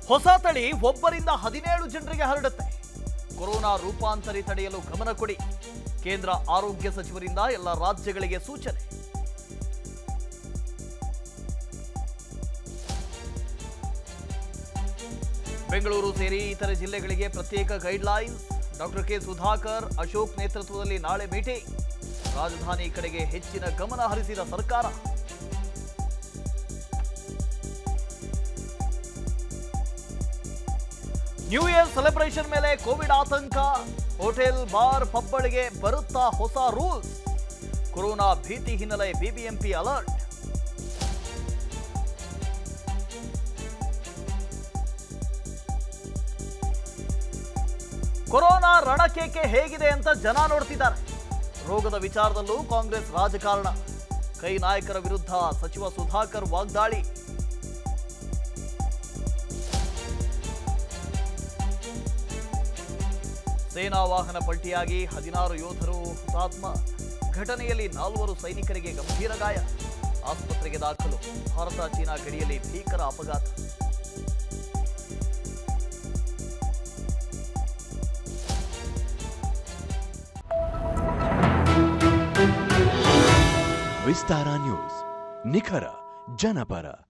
ಹೊಸ ತಳಿ ಒಬ್ಬರಿಂದ ಹದಿನೇಳು ಜನರಿಗೆ ಹರಡುತ್ತೆ ಕೊರೋನಾ ರೂಪಾಂತರಿ ತಡೆಯಲು ಗಮನ ಕೊಡಿ ಕೇಂದ್ರ ಆರೋಗ್ಯ ಸಚಿವರಿಂದ ಎಲ್ಲ ರಾಜ್ಯಗಳಿಗೆ ಸೂಚನೆ ಬೆಂಗಳೂರು ಸೇರಿ ಇತರೆ ಜಿಲ್ಲೆಗಳಿಗೆ ಪ್ರತ್ಯೇಕ guidelines doctor K Sudhakar Ashok ನೇತೃತ್ವದಲ್ಲಿ ನಾಳೆ ಮೀಟಿಂಗ್ ರಾಜಧಾನಿ ಕಡೆಗೆ ಹೆಚ್ಚಿನ ಗಮನ ಹರಿಸಿದ ಸರ್ಕಾರ ನ್ಯೂ ಇಯರ್ ಸೆಲೆಬ್ರೇಷನ್ ಮೇಲೆ ಕೋವಿಡ್ ಆತಂಕ ಹೋಟೆಲ್ ಬಾರ್ ಪಬ್ಗಳಿಗೆ ಬರುತ್ತಾ ಹೊಸ ರೂಲ್ಸ್ ಕೊರೋನಾ ಭೀತಿ ಹಿನ್ನೆಲೆ ಬಿಬಿಎಂಪಿ ಅಲರ್ಟ್ ಕೊರೋನಾ ರಣಕೇಕೆ ಹೇಗಿದೆ ಅಂತ ಜನ ನೋಡ್ತಿದ್ದಾರೆ ರೋಗದ ವಿಚಾರದಲ್ಲೂ ಕಾಂಗ್ರೆಸ್ ರಾಜಕಾರಣ ಕೈ ನಾಯಕರ ವಿರುದ್ಧ ಸಚಿವ ಸುಧಾಕರ್ ವಾಗ್ದಾಳಿ ಸೇನಾ ವಾಹನ ಪಲ್ಟಿಯಾಗಿ ಹದಿನಾರು ಯೋಧರು ಹುತಾತ್ಮ ಘಟನೆಯಲ್ಲಿ ನಾಲ್ವರು ಸೈನಿಕರಿಗೆ ಗಂಭೀರ ಗಾಯ ಆಸ್ಪತ್ರೆಗೆ ದಾಖಲು ಭಾರತ ಚೀನಾ ಗಡಿಯಲ್ಲಿ ಭೀಕರ ಅಪಘಾತ ವಿಸ್ತಾರ ನ್ಯೂಸ್ ನಿಖರ ಜನಪರ